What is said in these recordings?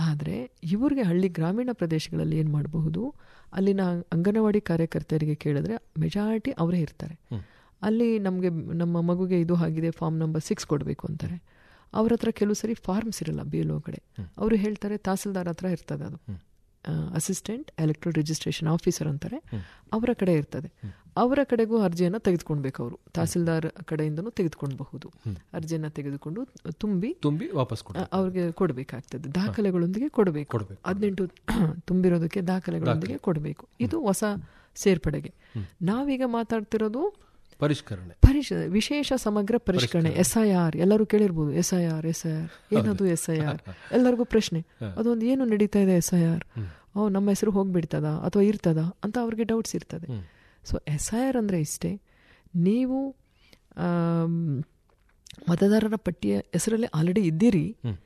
ಆದರೆ ಇವ್ರಿಗೆ ಹಳ್ಳಿ ಗ್ರಾಮೀಣ ಪ್ರದೇಶಗಳಲ್ಲಿ ಏನು ಮಾಡಬಹುದು ಅಲ್ಲಿನ ಅಂಗನವಾಡಿ ಕಾರ್ಯಕರ್ತರಿಗೆ ಕೇಳಿದ್ರೆ ಮೆಜಾರಿಟಿ ಅವರೇ ಇರ್ತಾರೆ ಅಲ್ಲಿ ನಮಗೆ ನಮ್ಮ ಮಗುಗೆ ಇದು ಆಗಿದೆ ಫಾರ್ಮ್ ನಂಬರ್ ಸಿಕ್ಸ್ ಕೊಡಬೇಕು ಅಂತಾರೆ ಅವ್ರ ಹತ್ರ ಕೆಲವು ಸರಿ ಫಾರ್ಮ್ಸ್ ಇರಲ್ಲ ಬಿ ಎಲ್ ಕಡೆ ಅವರು ಹೇಳ್ತಾರೆ ತಹಸೀಲ್ದಾರ್ ಹತ್ರ ಇರ್ತದೆ ಅದು ಅಸಿಸ್ಟೆಂಟ್ ಎಲೆಕ್ಟ್ರಲ್ ರಿಜಿಸ್ಟ್ರೇಷನ್ ಆಫೀಸರ್ ಅಂತಾರೆ ಅವರ ಕಡೆ ಇರ್ತದೆ ಅವರ ಕಡೆಗೂ ಅರ್ಜಿಯನ್ನು ತೆಗೆದುಕೊಳ್ಬೇಕು ಅವರು ತಹಸೀಲ್ದಾರ್ ಕಡೆಯಿಂದನೂ ತೆಗೆದುಕೊಳ್ಬಹುದು ಅರ್ಜಿಯನ್ನು ತೆಗೆದುಕೊಂಡು ತುಂಬಿ ತುಂಬಿ ವಾಪಸ್ ಕೊಡಿ ಆ, ಅವ್ರಿಗೆ ಕೊಡಬೇಕಾಗ್ತದೆ ದಾಖಲೆಗಳೊಂದಿಗೆ ಕೊಡಬೇಕು ಕೊಡ್ಬೇಕು. ಹದಿನೆಂಟು ತುಂಬಿರೋದಕ್ಕೆ ದಾಖಲೆಗಳೊಂದಿಗೆ ಕೊಡಬೇಕು ಇದು ಹೊಸ ಸೇರ್ಪಡೆಗೆ ನಾವೀಗ ಮಾತಾಡ್ತಿರೋದು ಪರಿಷ್ಕರಣೆ ಪರಿಶ ವಿಶೇಷ ಸಮಗ್ರ ಪರಿಷ್ಕರಣೆ ಎಸ್ ಐ ಆರ್ ಎಲ್ಲರೂ ಕೇಳಿರ್ಬೋದು S I R S I R ಏನದು ಎಸ್ ಐ ಆರ್ ಎಲ್ಲರಿಗೂ ಪ್ರಶ್ನೆ ಅದೊಂದು ಏನು ನಡೀತಾ ಇದೆ ಎಸ್ ಐ ಆರ್ ಓ ನಮ್ಮ ಹೆಸರು ಹೋಗ್ಬಿಡ್ತದ ಅಥವಾ ಇರ್ತದ ಅಂತ ಅವ್ರಿಗೆ ಡೌಟ್ಸ್ ಇರ್ತದೆ ಸೊ ಎಸ್ ಐ ಆರ್ ಅಂದರೆ ಇಷ್ಟೇ ನೀವು ಆಮ್, ಮತದಾರರ ಪಟ್ಟಿಯ ಹೆಸರಲ್ಲಿ ಆಲ್ರೆಡಿ ಇದ್ದೀರಿ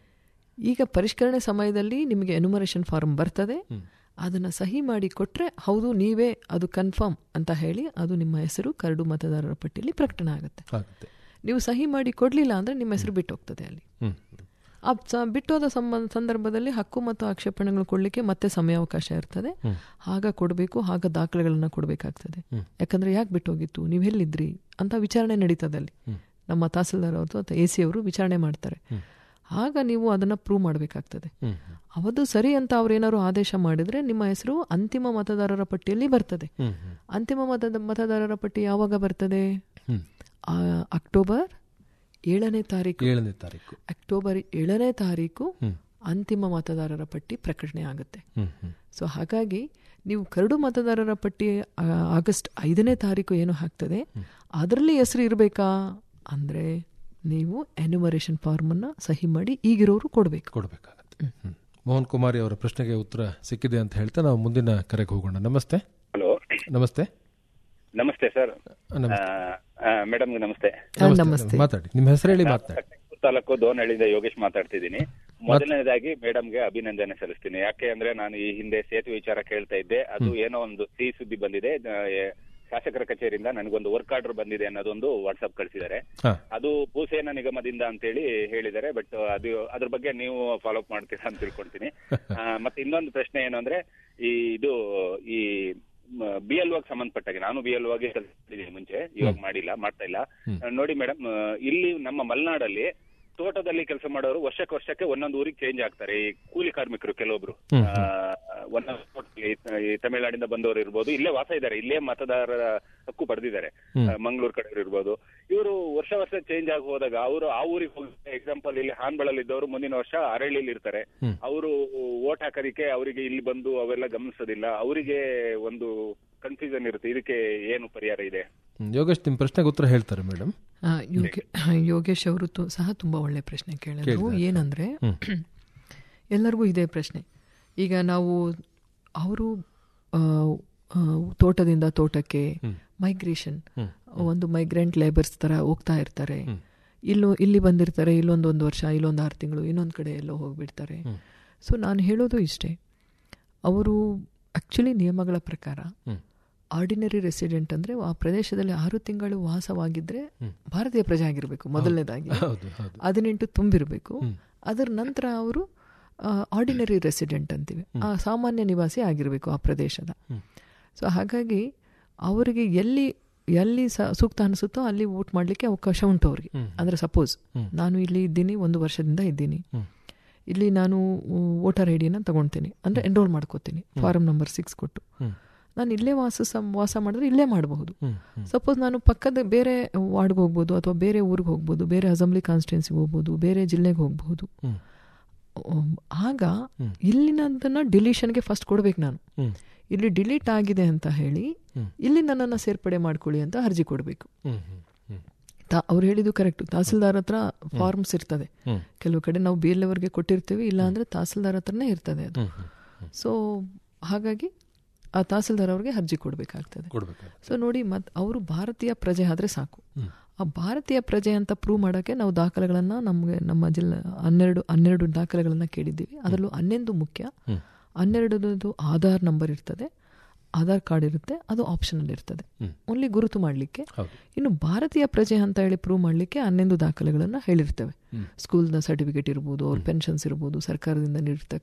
ಈಗ ಪರಿಷ್ಕರಣೆ ಸಮಯದಲ್ಲಿ ನಿಮಗೆ ಎನುಮರೇಷನ್ ಫಾರ್ಮ್ ಬರ್ತದೆ ಅದನ್ನು ಸಹಿ ಮಾಡಿ ಕೊಟ್ಟರೆ ಹೌದು ನೀವೇ ಅದು ಕನ್ಫರ್ಮ್ ಅಂತ ಹೇಳಿ ಅದು ನಿಮ್ಮ ಹೆಸರು ಕರಡು ಮತದಾರರ ಪಟ್ಟಿಯಲ್ಲಿ ಪ್ರಕಟಣೆ ಆಗುತ್ತೆ ಆಗುತ್ತೆ ನೀವು ಸಹಿ ಮಾಡಿ ಕೊಡಲಿಲ್ಲ ಅಂದರೆ ನಿಮ್ಮ ಹೆಸರು ಬಿಟ್ಟು ಹೋಗ್ತದೆ ಅಲ್ಲಿ ಹ್ಮ್ ಆ ಸ- ಬಿಟ್ಟೋದ ಸಂಬಂಧ ಸಂದರ್ಭದಲ್ಲಿ ಹಕ್ಕು ಮತ್ತು ಆಕ್ಷೇಪಣೆಗಳು ಕೊಡಲಿಕ್ಕೆ ಮತ್ತೆ ಸಮಯಾವಕಾಶ ಇರ್ತದೆ ಆಗ ಕೊಡಬೇಕು ಆಗ ದಾಖಲೆಗಳನ್ನು ಕೊಡಬೇಕಾಗ್ತದೆ ಯಾಕಂದ್ರೆ ಯಾಕೆ ಬಿಟ್ಟೋಗಿತ್ತು ನೀವು ಎಲ್ಲಿದ್ರಿ ಅಂತ ವಿಚಾರಣೆ ನಡೀತದೆ ಅಲ್ಲಿ ನಮ್ಮ ತಹಸೀಲ್ದಾರ್ ಅವ್ರದ್ದು ಅಥವಾ ಎ ಸಿ ಅವರು ವಿಚಾರಣೆ ಮಾಡ್ತಾರೆ ಆಗ ನೀವು ಅದನ್ನು ಪ್ರೂವ್ ಮಾಡಬೇಕಾಗ್ತದೆ ಹ್ಮ್ ಅವತ್ತು ಸರಿ ಅಂತ ಅವ್ರೇನಾದ್ರು ಆದೇಶ ಮಾಡಿದ್ರೆ ನಿಮ್ಮ ಹೆಸರು ಅಂತಿಮ ಮತದಾರರ ಪಟ್ಟಿಯಲ್ಲಿ ಬರ್ತದೆ ಹ್ಮ್ ಹ್ಮ್ ಅಂತಿಮ ಮತದ ಮತದಾರರ ಪಟ್ಟಿ ಯಾವಾಗ ಬರ್ತದೆ ಹ್ಮ್ ಆ, ಅಕ್ಟೋಬರ್ ಏಳನೇ ತಾರೀಕು ಏಳನೇ ತಾರೀಕು ಅಕ್ಟೋಬರ್ ಏಳನೇ ತಾರೀಕು ಹ್ಮ್. ಅಂತಿಮ ಮತದಾರರ ಪಟ್ಟಿ ಪ್ರಕಟಣೆ ಆಗುತ್ತೆ ಹ್ಮ್ ಹ್ಮ್ ಸೊ ಹಾಗಾಗಿ ನೀವು ಕರಡು ಮತದಾರರ ಪಟ್ಟಿ ಆ, ಆಗಸ್ಟ್ ಐದನೇ ತಾರೀಕು ಏನು ಹಾಕ್ತದೆ ಅದರಲ್ಲಿ ಹೆಸರು ಇರಬೇಕಾ ಅಂದರೆ ನೀವು ಎನ್ಯುಮರೇಷನ್ ಫಾರ್ಮನ್ನು ಸಹಿ ಮಾಡಿ ಈಗಿರೋರು ಕೊಡಬೇಕು ಕೊಡಬೇಕಾಗತ್ತೆ ಹ್ಮ್. ಮೋಹನ್ ಕುಮಾರಿ ಅವರ ಪ್ರಶ್ನೆಗೆ ಉತ್ತರ ಸಿಕ್ಕಿದೆ ಅಂತ ಹೇಳ್ತಾ ನಾವು ಮುಂದಿನ ಕರೆಗೆ ಹೋಗೋಣ ನಮಸ್ತೆ ಹಲೋ ನಮಸ್ತೆ ನಮಸ್ತೆ ಸರ್ ನಮಸ್ತೆ ಮೇಡಮ್ ನಮಸ್ತೆ ನಮಸ್ತೆ ಮಾತಾಡಿ ನಿಮ್ಮ ಹೆಸರು ಹೇಳಿ ಮಾತನಾಡಿ ತಾಲೂಕು ದೋನಹಳ್ಳಿಯಿಂದ ಯೋಗೇಶ್ ಮಾತಾಡ್ತಿದ್ದೀನಿ ಮೊದಲನೇದಾಗಿ ಮೇಡಮ್ಗೆ ಅಭಿನಂದನೆ ಸಲ್ಲಿಸ್ತೀನಿ ಯಾಕೆ ಅಂದ್ರೆ ನಾನು ಈ ಹಿಂದೆ ಸೇತುವೆ ವಿಚಾರ ಕೇಳ್ತಾ ಇದ್ದೆ ಅದು ಏನೋ ಒಂದು ಸಿಹಿ ಸುದ್ದಿ ಬಂದಿದೆ ಆ, ಎ- ಶಾಸಕರ ಕಚೇರಿಯಿಂದ ನನಗೊಂದು ವರ್ಕ್ ಆರ್ಡರ್ ಬಂದಿದೆ ಅನ್ನೋದೊಂದು ವಾಟ್ಸ್ಆಪ್ ಕಳಿಸಿದ್ದಾರೆ ಹಾ ಅದು ಭೂಸೇನಾ ನಿಗಮದಿಂದ ಅಂತೇಳಿ ಹೇಳಿದ್ದಾರೆ ಬಟ್ ಅದು ಅದ್ರ ಬಗ್ಗೆ ನೀವು ಫಾಲೋ ಅಪ್ ಮಾಡ್ತೀರಾ ಅಂತ ತಿಳ್ಕೊಂತೀನಿ ಆ, ಮತ್ತೆ ಇನ್ನೊಂದು ಪ್ರಶ್ನೆ ಏನು ಅಂದ್ರೆ ಈ ಇದು ಈ ಬಿ ಎಲ್ ಸಂಬಂಧಪಟ್ಟಾಗೆ ನಾನು ಬಿ ಎಲ್ ಕೆಲಸ ಮುಂಚೆ ಇವಾಗ ಮಾಡಿಲ್ಲ ಮಾಡ್ತಾ ಇಲ್ಲ ಆ, ನೋಡಿ ಮೇಡಮ್ ಇಲ್ಲಿ ನಮ್ಮ ಮಲೆನಾಡಲ್ಲಿ ತೋಟದಲ್ಲಿ ಕೆಲಸ ಮಾಡೋರು ವರ್ಷಕ್ಕೆ ವರ್ಷಕ್ಕೆ ಒಂದೊಂದು ಊರಿಗೆ ಚೇಂಜ್ ಆಗ್ತಾರೆ ಈ ಕೂಲಿ ಕಾರ್ಮಿಕರು ಕೆಲವೊಬ್ರು ಆ, ಒಂದೊಂದು ತೋಟದಲ್ಲಿ ಈ ತಮಿಳುನಾಡಿಂದ ಬಂದವರು ಇರ್ಬೋದು ಇಲ್ಲೇ ವಾಸ ಇದ್ದಾರೆ ಇಲ್ಲೇ ಮತದಾರರ ಹಕ್ಕು ಪಡೆದಿದ್ದಾರೆ ಮಂಗಳೂರು ಕಡೆ ಇರ್ಬೋದು ಇವರು ವರ್ಷ ವರ್ಷ ಚೇಂಜ್ ಆಗಿ ಹೋದಾಗ ಅವರು ಆ ಊರಿಗೆ ಹೋಗಿ ಎಕ್ಸಾಂಪಲ್ ಇಲ್ಲಿ ಹಾನ್ಬಳಲ್ಲಿ ಇದ್ದವರು ಮುಂದಿನ ವರ್ಷ ಅರಳಿಲಿ ಇರ್ತಾರೆ ಅವರು ವೋಟ್ ಹಾಕೋದಿಕ್ಕೆ ಅವರಿಗೆ ಇಲ್ಲಿ ಬಂದು ಅವೆಲ್ಲ ಗಮನಿಸೋದಿಲ್ಲ ಅವರಿಗೆ ಒಂದು ಕನ್ಫ್ಯೂಷನ್ ಇರುತ್ತೆ ಇದಕ್ಕೆ ಏನು ಪರಿಹಾರ ಇದೆ ಹ್ಮ್. ಯೋಗೇಶ್ ನಿಮ್ಮ ಪ್ರಶ್ನೆಗೆ ಉತ್ತರ ಹೇಳ್ತಾರೆ ಮೇಡಮ್ ಆ, ಯೋಗೆ ಯೋಗೇಶ್ ಅವರು ತು- ಸಹ ತುಂಬ ಒಳ್ಳೆ ಪ್ರಶ್ನೆ ಕೇಳಿದ್ರು ಏನಂದ್ರೆ ಎಲ್ಲರಿಗೂ ಇದೇ ಪ್ರಶ್ನೆ ಈಗ ನಾವು ಅವರು ತೋಟದಿಂದ ತೋಟಕ್ಕೆ ಮೈಗ್ರೇಷನ್ ಒಂದು ಮೈಗ್ರೆಂಟ್ ಲೇಬರ್ಸ್ ತರ ಹೋಗ್ತಾ ಇರ್ತಾರೆ ಇಲ್ಲೋ ಇಲ್ಲಿ ಬಂದಿರ್ತಾರೆ ಇಲ್ಲೊಂದು ಒಂದು ವರ್ಷ ಇಲ್ಲೊಂದು ಆರು ತಿಂಗಳು ಇನ್ನೊಂದು ಕಡೆ ಎಲ್ಲೋ ಹೋಗ್ಬಿಡ್ತಾರೆ ಸೊ ನಾನು ಹೇಳೋದು ಇಷ್ಟೇ ಅವರು ಆಕ್ಚುಲಿ ನಿಯಮಗಳ ಪ್ರಕಾರ ಆರ್ಡಿನರಿ ರೆಸಿಡೆಂಟ್ ಅಂದ್ರೆ ಆ ಪ್ರದೇಶದಲ್ಲಿ ಆರು ತಿಂಗಳು ವಾಸವಾಗಿದ್ರೆ ಭಾರತೀಯ ಪ್ರಜೆ ಆಗಿರಬೇಕು ಮೊದಲನೇದಾಗಿ ಹೌದು ಹೌದು ಹದಿನೆಂಟು ತುಂಬಿರಬೇಕು ಅದರ ನಂತರ ಅವರು ಆರ್ಡಿನರಿ ರೆಸಿಡೆಂಟ್ ಅಂತೀವಿ ಆ ಸಾಮಾನ್ಯ ನಿವಾಸಿ ಆಗಿರಬೇಕು ಆ ಪ್ರದೇಶದ ಸೊ ಹಾಗಾಗಿ ಅವರಿಗೆ ಎಲ್ಲಿ ಎಲ್ಲಿ ಸ- ಸೂಕ್ತ ಅನಿಸುತ್ತೋ ಅಲ್ಲಿ ವೋಟ್ ಮಾಡಲಿಕ್ಕೆ ಅವಕಾಶ ಉಂಟು ಅವ್ರಿಗೆ ಅಂದರೆ ಸಪೋಸ್ ನಾನು ಇಲ್ಲಿ ಇದ್ದೀನಿ ಒಂದು ವರ್ಷದಿಂದ ಇದ್ದೀನಿ ಇಲ್ಲಿ ನಾನು ವೋಟರ್ ಐ ಡಿನ ತಗೊಳ್ತೀನಿ ಅಂದರೆ ಎನ್ರೋಲ್ ಮಾಡ್ಕೋತೀನಿ ಫಾರಂ ನಂಬರ್ ಸಿಕ್ಸ್ ಕೊಟ್ಟು ನಾನು ಇಲ್ಲೇ ವಾಸ ಸಂ- ವಾಸ ಮಾಡಿದ್ರೆ ಇಲ್ಲೇ ಮಾಡಬಹುದು ಸಪೋಸ್ ನಾನು ಪಕ್ಕದ ಬೇರೆ ವಾರ್ಡ್ಗೆ ಹೋಗ್ಬೋದು ಅಥವಾ ಬೇರೆ ಊರಿಗೆ ಹೋಗ್ಬೋದು ಬೇರೆ ಅಸೆಂಬ್ಲಿ ಕಾನ್ಸ್ಟಿಟ್ಯೂನ್ಸಿಗೆ ಹೋಗ್ಬೋದು ಬೇರೆ ಜಿಲ್ಲೆಗೆ ಹೋಗ್ಬೋದು ಉಮ್, ಆಗ ಇಲ್ಲಿನದನ್ನ ಡಿಲೀಷನ್ಗೆ ಫಸ್ಟ್ ಕೊಡ್ಬೇಕು ನಾನು ಇಲ್ಲಿ ಡಿಲೀಟ್ ಆಗಿದೆ ಅಂತ ಹೇಳಿ ಇಲ್ಲಿ ನನ್ನನ್ನು ಸೇರ್ಪಡೆ ಮಾಡ್ಕೊಳ್ಳಿ ಅಂತ ಅರ್ಜಿ ಕೊಡಬೇಕು ಹ್ಮ್ ಹ್ಮ್ ಹ್ಮ್ ತಾ ಅವ್ರು ಹೇಳಿದ್ದು ಕರೆಕ್ಟ್ ತಹಸೀಲ್ದಾರ್ ಹತ್ರ ಫಾರ್ಮ್ಸ್ ಇರ್ತದೆ ಕೆಲವು ಕಡೆ ನಾವು ಬಿ ಎಲ್ ಅವರಿಗೆ ಕೊಟ್ಟಿರ್ತೀವಿ ಇಲ್ಲ ಅಂದ್ರೆ ತಹಸೀಲ್ದಾರ್ ಹತ್ರನೇ ಇರ್ತದೆ ಅದು ಸೊ ಹಾಗಾಗಿ ಆ ತಹಸೀಲ್ದಾರ್ ಅವ್ರಿಗೆ ಅರ್ಜಿ ಕೊಡಬೇಕಾಗ್ತದೆ ಕೊಡ್ಬೇಕು ಸೊ ನೋಡಿ ಮತ್ ಅವರು ಭಾರತೀಯ ಪ್ರಜೆ ಆದ್ರೆ ಸಾಕು ಆ ಭಾರತೀಯ ಪ್ರಜೆ ಅಂತ ಪ್ರೂವ್ ಮಾಡೋಕ್ಕೆ ನಾವು ದಾಖಲೆಗಳನ್ನು ನಮಗೆ ನಮ್ಮ ಜಿಲ್ಲೆ ಹನ್ನೆರಡು ಹನ್ನೆರಡು ದಾಖಲೆಗಳನ್ನು ಕೇಳಿದ್ದೀವಿ ಅದರಲ್ಲೂ ಹನ್ನೊಂದು ಮುಖ್ಯ ಹನ್ನೆರಡದು ಆಧಾರ್ ನಂಬರ್ ಇರ್ತದೆ ಆಧಾರ್ ಕಾರ್ಡ್ ಇರುತ್ತೆ ಅದು ಆಪ್ಷನಲ್ ಇರ್ತದೆ ಓನ್ಲಿ ಗುರುತು ಮಾಡಲಿಕ್ಕೆ ಹೌದು. ಇನ್ನು ಭಾರತೀಯ ಪ್ರಜೆ ಅಂತ ಹೇಳಿ ಪ್ರೂವ್ ಮಾಡಲಿಕ್ಕೆ ಹನ್ನೊಂದು ದಾಖಲೆಗಳನ್ನು ಹೇಳಿರ್ತೇವೆ ಸ್ಕೂಲ್ನ ಸರ್ಟಿಫಿಕೇಟ್ ಇರ್ಬೋದು ಅವ್ರ ಪೆನ್ಷನ್ಸ್ ಇರ್ಬೋದು ಸರ್ಕಾರದಿಂದ ನೀಡಿರ್ತಕ್ಕ